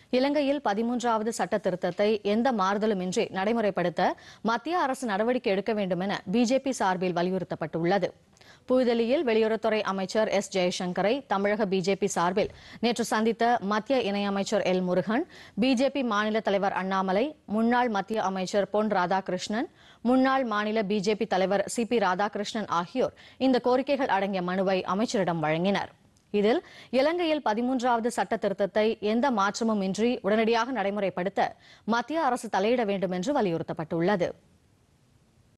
இலங்கையில் பதிமூன்றாவது சட்ட திருத்தத்தை எந்த மாறுதலுமின்றி நடைமுறைப்படுத்த மத்திய அரசு நடவடிக்கை எடுக்க வேண்டும் என பிஜேபி சார்பில் வலியுறுத்தப்பட்டுள்ளது புதுதில்லியில் வெளியுறவுத்துறை அமைச்சர் எஸ் ஜெயசங்கரை தமிழக பிஜேபி சார்பில் நேற்று சந்தித்த மத்திய இணையமைச்சர் எல் முருகன் பிஜேபி மாநில தலைவர் அண்ணாமலை முன்னாள் மத்திய அமைச்சர் பொன் ராதாகிருஷ்ணன் முன்னாள் மாநில பிஜேபி தலைவர் சி பி ராதாகிருஷ்ணன் ஆகியோர் இந்த கோரிக்கைகள் அடங்கிய மனுவை அமைச்சரிடம் வழங்கினர் இதில் இலங்கையில் பதிமூன்றாவது சட்ட திருத்தத்தை எந்த மாற்றமும் இன்றி உடனடியாக நடைமுறைப்படுத்த மத்திய அரசு தலையிட வேண்டும் என்று வலியுறுத்தப்பட்டுள்ளது